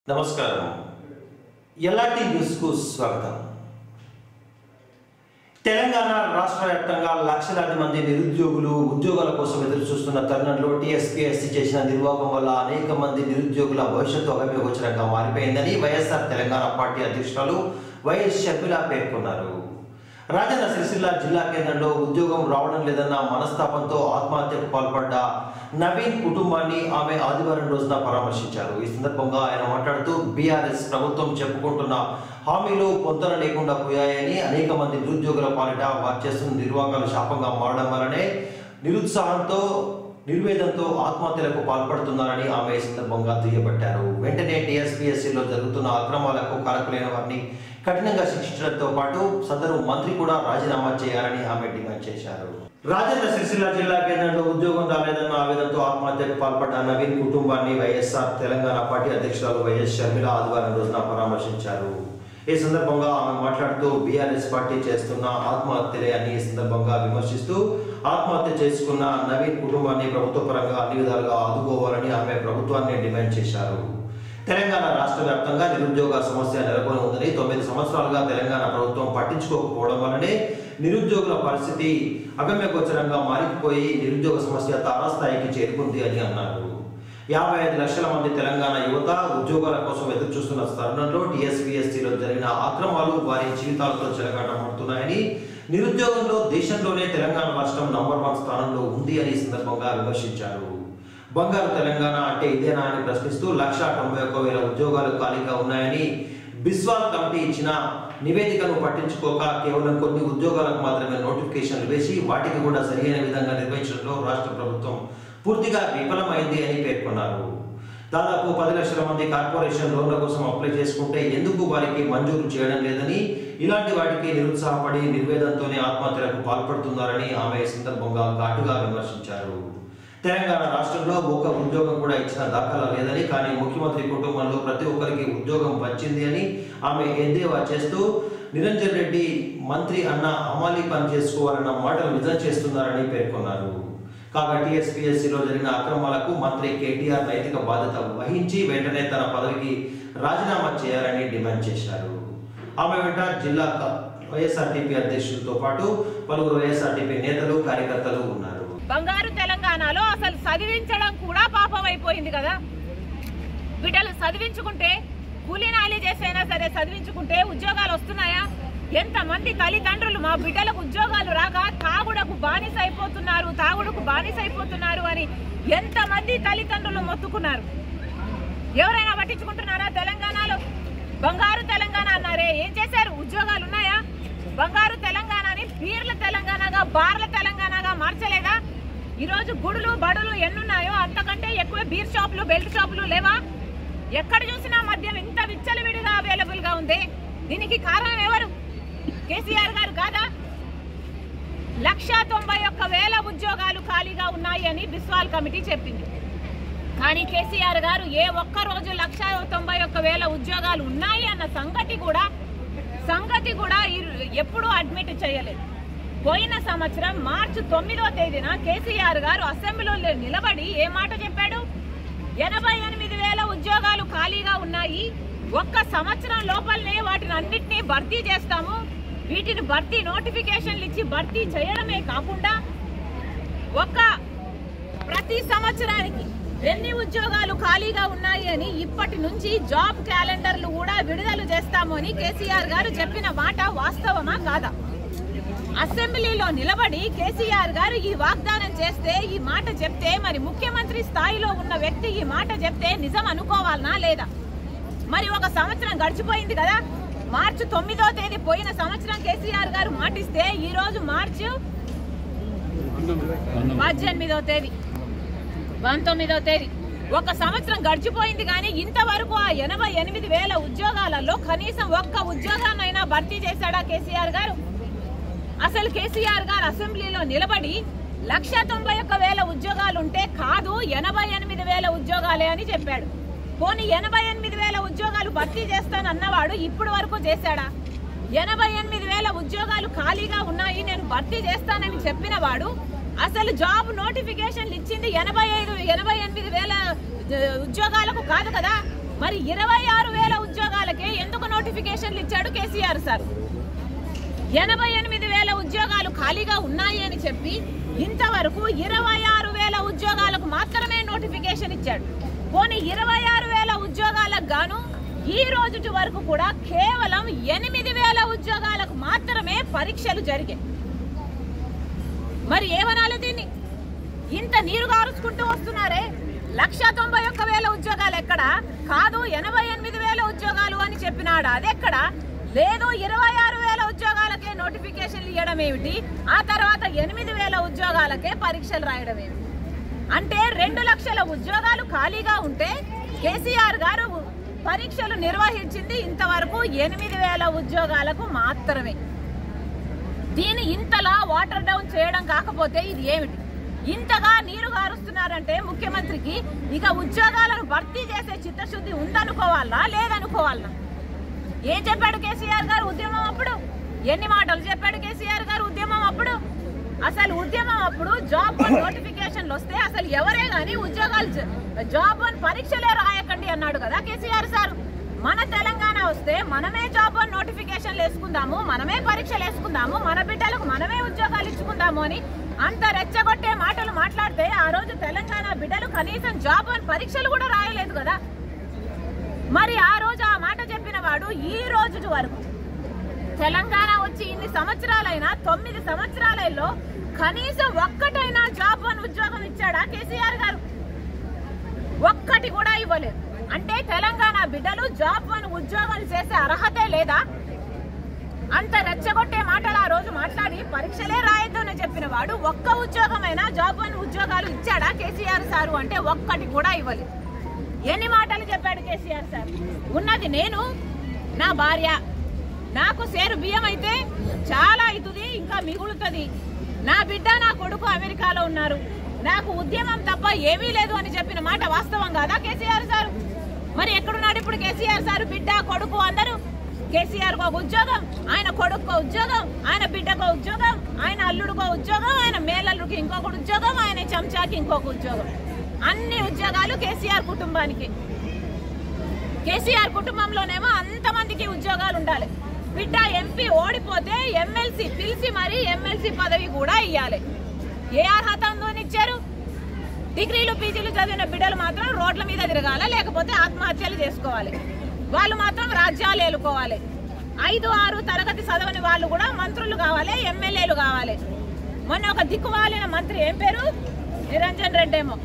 నమస్కారం ఎల్ఆర్టీ న్యూస్కు స్వాగతం తెలంగాణ రాష్ట్ర వ్యాప్తంగా లక్షలాది మంది నిరుద్యోగులు ఉద్యోగాల కోసం ఎదురు చూస్తున్న తరుణంలో టీఎస్పీఎస్సీ చేసిన నిర్వాహకం వల్ల అనేక మంది నిరుద్యోగుల భవిష్యత్తు అగమ్యగోచరంగా మారిపోయిందని వైఎస్ఆర్ తెలంగాణ పార్టీ అధ్యక్షురాలు వైఎస్ షర్మిల పేర్కొన్నారు రాజన్న సిరిసిల్ల జిల్లా కేంద్రంలో ఉద్యోగం రావడం లేదన్న మనస్తాపంతో ఆత్మహత్యకు పాల్పడ్డ నవీన్ కుటుంబాన్ని ఆమె ఆదివారం రోజున పరామర్శించారు ఈ సందర్భంగా ఆయన మాట్లాడుతూ బీఆర్ఎస్ ప్రభుత్వం చెప్పుకుంటున్న హామీలు పొంతన లేకుండా పోయాయని అనేక మంది నిరుద్యోగుల పాలిట వారు చేస్తున్న నిర్వాహకాలు శాపంగా మారడం వల్లనే నిరుత్సాహంతో నిర్వేదంతో ఆత్మహత్యలకు పాల్పడుతున్నారని ఆమె ఈ సందర్భంగా దుయ్యబట్టారు వెంటనే టీఎస్పీఎస్సీలో జరుగుతున్న అక్రమాలకు కారకులైన వారిని కఠినంగా శిక్షించడంతో పాటు సదరు మంత్రి కూడా రాజీనామా చేయాలని ఆమె డిమాండ్ చేశారు రాజన్న సిరిసిల్ల జిల్లా కేంద్రంలో ఉద్యోగం రాలేదన్న ఆవేదనతో ఆత్మహత్యకు పాల్పడ్డ నవీన్ కుటుంబాన్ని వైఎస్ఆర్ తెలంగాణ పార్టీ అధ్యక్షురాలు వైఎస్ షర్మిల ఆదివారం రోజున పరామర్శించారు ఈ సందర్భంగా ఆమె మాట్లాడుతూ బీఆర్ఎస్ పార్టీ చేస్తున్న ఆత్మహత్యలే అని ఈ సందర్భంగా విమర్శిస్తూ ఆత్మహత్య చేసుకున్న నవీన్ కుటుంబాన్ని ప్రభుత్వ పరంగా అన్ని విధాలుగా ఆదుకోవాలని ఆమె ప్రభుత్వాన్ని డిమాండ్ చేశారు తెలంగాణ రాష్ట్ర వ్యాప్తంగా నిరుద్యోగ సమస్య నెలకొని ఉందని తొమ్మిది సంవత్సరాలుగా తెలంగాణ ప్రభుత్వం పట్టించుకోకపోవడం వల్లనే నిరుద్యోగుల పరిస్థితి అగమ్యగోచరంగా మారిపోయి నిరుద్యోగ సమస్య తారాస్థాయికి చేరుకుంది అని అన్నారు యాభై ఐదు లక్షల మంది తెలంగాణ యువత ఉద్యోగాల కోసం ఎదురు చూస్తున్న తరుణంలో టీఎస్పీఎస్సీలో జరిగిన అక్రమాలు వారి జీవితాలతో చెలగాటమాడుతున్నాయని నిరుద్యోగంలో దేశంలోనే తెలంగాణ రాష్ట్రం నంబర్ వన్ స్థానంలో ఉంది అని ఈ సందర్భంగా విమర్శించారు బంగారు తెలంగాణ అంటే ఇదేనా అని ప్రశ్నిస్తూ లక్ష తొంభై ఒక్క వేల ఉద్యోగాలు ఖాళీగా ఉన్నాయని బిస్వాల్ కమిటీ ఇచ్చిన నివేదికను పట్టించుకోక కేవలం కొన్ని ఉద్యోగాలకు మాత్రమే నోటిఫికేషన్లు వేసి వాటికి కూడా సరైన విధంగా నిర్వహించడంలో రాష్ట్ర ప్రభుత్వం పూర్తిగా విఫలమైంది అని పేర్కొన్నారు దాదాపు పది లక్షల మంది కార్పొరేషన్ లోన్ల కోసం అప్లై చేసుకుంటే ఎందుకు వారికి మంజూరు చేయడం లేదని ఇలాంటి వాటికి నిరుత్సాహపడి నిర్వేదంతోనే ఆత్మహత్యలకు పాల్పడుతున్నారని ఆమె ఈ సందర్భంగా ఘాటుగా విమర్శించారు తెలంగాణ రాష్ట్రంలో ఒక్క ఉద్యోగం కూడా ఇచ్చిన దాఖలా లేదని కానీ ముఖ్యమంత్రి కుటుంబంలో ప్రతి ఒక్కరికి ఉద్యోగం వచ్చింది అని ఆమె ఎద్దేవా చేస్తూ నిరంజన్ రెడ్డి మంత్రి అన్న అమాలి పని చేసుకోవాలన్న మాటలు నిజం చేస్తున్నారని పేర్కొన్నారు కాగా టీఎస్పీఎస్సీలో జరిగిన అక్రమాలకు మంత్రి కేటీఆర్ నైతిక బాధ్యత వహించి వెంటనే తన పదవికి రాజీనామా చేయాలని డిమాండ్ చేశారు ఆమె వెంట జిల్లా క- వైఎస్ఆర్టీపీ అధ్యక్షులతో పాటు పలువురు వైఎస్ఆర్టీపీ నేతలు కార్యకర్తలు ఉన్నారు బంగారు తెలంగాణలో అసలు చదివించడం కూడా పాపం అయిపోయింది కదా బిడ్డలు చదివించుకుంటే కూలీనాలి చేసైనా సరే చదివించుకుంటే ఉద్యోగాలు వస్తున్నాయా ఎంతమంది తల్లిదండ్రులు మా బిడ్డలకు ఉద్యోగాలు రాక తాగుడకు బానిస అయిపోతున్నారు తాగుడుకు బానిస అయిపోతున్నారు అని ఎంతమంది తల్లిదండ్రులు మొత్తుకున్నారు ఎవరైనా పట్టించుకుంటున్నారా తెలంగాణలో బంగారు తెలంగాణ అన్నారే ఏం చేశారు ఉద్యోగాలు ఉన్నాయా బంగారు తెలంగాణని బీర్ల తెలంగాణగా బార్ల తెలంగాణగా మార్చలేదా ఈరోజు గుడులు బడులు ఎన్నున్నాయో అంతకంటే ఎక్కువ బీర్ షాపులు బెల్ట్ షాపులు లేవా ఎక్కడ చూసినా మద్యం ఇంత విచ్చలవిడిగా అవైలబుల్ గా ఉంది దీనికి కారణం ఎవరు కేసీఆర్ గారు కాదా లక్ష తొంభై ఒక్క వేల ఉద్యోగాలు ఖాళీగా ఉన్నాయి అని బిస్వాల్ కమిటీ చెప్పింది కానీ కేసీఆర్ గారు ఏ ఒక్క రోజు లక్ష తొంభై ఒక్క వేల ఉద్యోగాలు ఉన్నాయి అన్న సంగతి కూడా సంగతి కూడా ఈ- ఎప్పుడూ అడ్మిట్ చేయలేదు పోయిన సంవత్సరం మార్చి తొమ్మిదో తేదీన కేసీఆర్ గారు అసెంబ్లీలో నిలబడి ఏ మాట చెప్పాడు ఎనభై ఎనిమిది వేల ఉద్యోగాలు ఖాళీగా ఉన్నాయి ఒక్క సంవత్సరం లోపలనే వాటిని అన్నిటినీ భర్తీ చేస్తాము వీటిని భర్తీ నోటిఫికేషన్లు ఇచ్చి భర్తీ చేయడమే కాకుండా ఒక్క ప్రతి సంవత్సరానికి ఎన్ని ఉద్యోగాలు ఖాళీగా ఉన్నాయి అని ఇప్పటి నుంచి జాబ్ క్యాలెండర్లు కూడా విడుదల చేస్తాము అని కేసీఆర్ గారు చెప్పిన మాట వాస్తవమా కాదా అసెంబ్లీలో నిలబడి కేసీఆర్ గారు ఈ వాగ్దానం చేస్తే ఈ మాట చెప్తే మరి ముఖ్యమంత్రి స్థాయిలో ఉన్న వ్యక్తి ఈ మాట చెప్తే నిజం అనుకోవాలనా లేదా మరి ఒక సంవత్సరం గడిచిపోయింది కదా మార్చి తొమ్మిదో తేదీ పోయిన సంవత్సరం కేసీఆర్ గారు మాటిస్తే ఈ రోజు మార్చి పద్దెనిమిదో తేదీ పంతొమ్మిదో తేదీ ఒక సంవత్సరం గడిచిపోయింది కానీ ఇంతవరకు ఆ ఎనభై ఎనిమిది వేల ఉద్యోగాలలో కనీసం ఒక్క ఉద్యోగాన్నైనా భర్తీ చేశాడా కేసీఆర్ గారు అసలు కేసీఆర్ గారు అసెంబ్లీలో నిలబడి లక్ష తొంభై ఒక్క వేల ఉద్యోగాలు ఉంటే కాదు ఎనభై ఎనిమిది వేల ఉద్యోగాలే అని చెప్పాడు పోనీ ఎనభై ఎనిమిది వేల ఉద్యోగాలు భర్తీ చేస్తానన్నవాడు ఇప్పుడు వరకు చేశాడా ఎనభై ఎనిమిది వేల ఉద్యోగాలు ఖాళీగా ఉన్నాయి నేను భర్తీ చేస్తానని చెప్పిన వాడు అసలు జాబ్ నోటిఫికేషన్లు ఇచ్చింది ఎనభై ఐదు ఎనభై ఎనిమిది వేల ఉద్యోగాలకు కాదు కదా మరి ఇరవై ఆరు వేల ఉద్యోగాలకే ఎందుకు నోటిఫికేషన్లు ఇచ్చాడు కేసీఆర్ సార్ ఎనభై ఎనిమిది వేల ఉద్యోగాలు ఖాళీగా ఉన్నాయి అని చెప్పి ఇంతవరకు ఇరవై ఆరు వేల ఉద్యోగాలకు మాత్రమే నోటిఫికేషన్ ఇచ్చాడు పోనీ ఇరవై ఆరు వేల ఉద్యోగాలకు గాను ఈ రోజుటి వరకు కూడా కేవలం ఎనిమిది వేల ఉద్యోగాలకు మాత్రమే పరీక్షలు జరిగాయి మరి ఏమనాలి దీన్ని ఇంత నీరు గారుచుకుంటూ వస్తున్నారే లక్ష తొంభై ఒక్క వేల ఉద్యోగాలు ఎక్కడ కాదు ఎనభై ఎనిమిది వేల ఉద్యోగాలు అని చెప్పినాడు అదెక్కడ లేదు ఇరవై ఆరు వేల ఉద్యోగాలకే నోటిఫికేషన్లు ఇవ్వడం ఏమిటి ఆ తర్వాత ఎనిమిది వేల ఉద్యోగాలకే పరీక్షలు రాయడం ఏమిటి అంటే రెండు లక్షల ఉద్యోగాలు ఖాళీగా ఉంటే కేసీఆర్ గారు పరీక్షలు నిర్వహించింది ఇంతవరకు ఎనిమిది వేల ఉద్యోగాలకు మాత్రమే దీని ఇంతలా వాటర్ డౌన్ చేయడం కాకపోతే ఇది ఏమిటి ఇంతగా నీరు గారుస్తున్నారంటే ముఖ్యమంత్రికి ఇక ఉద్యోగాలను భర్తీ చేసే చిత్తశుద్ధి ఉందనుకోవాలా లేదనుకోవాలా ఏం చెప్పాడు కేసీఆర్ గారు ఉద్యమం అప్పుడు ఎన్ని మాటలు చెప్పాడు కేసీఆర్ గారు ఉద్యమం అప్పుడు అసలు ఉద్యమం అప్పుడు జాబ్ నోటిఫికేషన్లు వస్తే అసలు ఎవరే గాని ఉద్యోగాలు జ- జాబ్ అని పరీక్షలే రాయకండి అన్నాడు కదా కేసీఆర్ సార్ మన తెలంగాణ వస్తే మనమే జాబ్ అని నోటిఫికేషన్లు వేసుకుందాము మనమే పరీక్షలు వేసుకుందాము మన బిడ్డలకు మనమే ఉద్యోగాలు ఇచ్చుకుందాము అని అంత రెచ్చగొట్టే మాటలు మాట్లాడితే ఆ రోజు తెలంగాణ బిడ్డలు కనీసం జాబ్ అని పరీక్షలు కూడా రాయలేదు కదా మరి ఆ రోజు ఆ మాట చెప్పిన వాడు ఈ రోజు వరకు తెలంగాణ వచ్చి ఇన్ని సంవత్సరాలైనా తొమ్మిది సంవత్సరాలలో కనీసం ఒక్కటైనా జాబ్ అని ఉద్యోగం ఇచ్చాడా కేసీఆర్ గారు ఒక్కటి కూడా ఇవ్వలేదు అంటే తెలంగాణ బిడ్డలు జాబ్ అని ఉద్యోగాలు చేసే అర్హతే లేదా అంత రెచ్చగొట్టే మాటలు ఆ రోజు మాట్లాడి పరీక్షలే రాయొద్దు అని చెప్పిన వాడు ఒక్క ఉద్యోగమైనా జాబ్ అని ఉద్యోగాలు ఇచ్చాడా కేసీఆర్ సారు అంటే ఒక్కటి కూడా ఇవ్వలేదు ఎన్ని మాటలు చెప్పాడు కేసీఆర్ సార్ ఉన్నది నేను నా భార్య నాకు సేరు బియ్యం అయితే చాలా అవుతుంది ఇంకా మిగులుతుంది నా బిడ్డ నా కొడుకు అమెరికాలో ఉన్నారు నాకు ఉద్యమం తప్ప ఏమీ లేదు అని చెప్పిన మాట వాస్తవం కాదా కేసీఆర్ సార్ మరి ఎక్కడున్నాడు ఇప్పుడు కేసీఆర్ సార్ బిడ్డ కొడుకు అందరూ కేసీఆర్ ఒక ఉద్యోగం ఆయన కొడుకు ఉద్యోగం ఆయన బిడ్డకు ఉద్యోగం ఆయన అల్లుడుకో ఉద్యోగం ఆయన మేనల్లుడికి ఇంకొక ఉద్యోగం ఆయన చెంచాకి ఇంకొక ఉద్యోగం అన్ని ఉద్యోగాలు కేసీఆర్ కుటుంబానికి కేసీఆర్ కుటుంబంలోనేమో అంతమందికి ఉద్యోగాలు ఉండాలి బిడ్డ ఎంపీ ఓడిపోతే ఎమ్మెల్సీ పిలిచి మరీ ఎమ్మెల్సీ పదవి కూడా ఇవ్వాలి ఏ అర్హత ఉందో అని ఇచ్చారు డిగ్రీలు పీజీలు చదివిన బిడ్డలు మాత్రం రోడ్ల మీద తిరగాల లేకపోతే ఆత్మహత్యలు చేసుకోవాలి వాళ్ళు మాత్రం రాజ్యాలు ఏలుకోవాలి ఐదు ఆరు తరగతి చదవని వాళ్ళు కూడా మంత్రులు కావాలి ఎమ్మెల్యేలు కావాలి మొన్న ఒక దిక్కువాలిన మంత్రి ఏం పేరు నిరంజన్ రెడ్డి ఏమో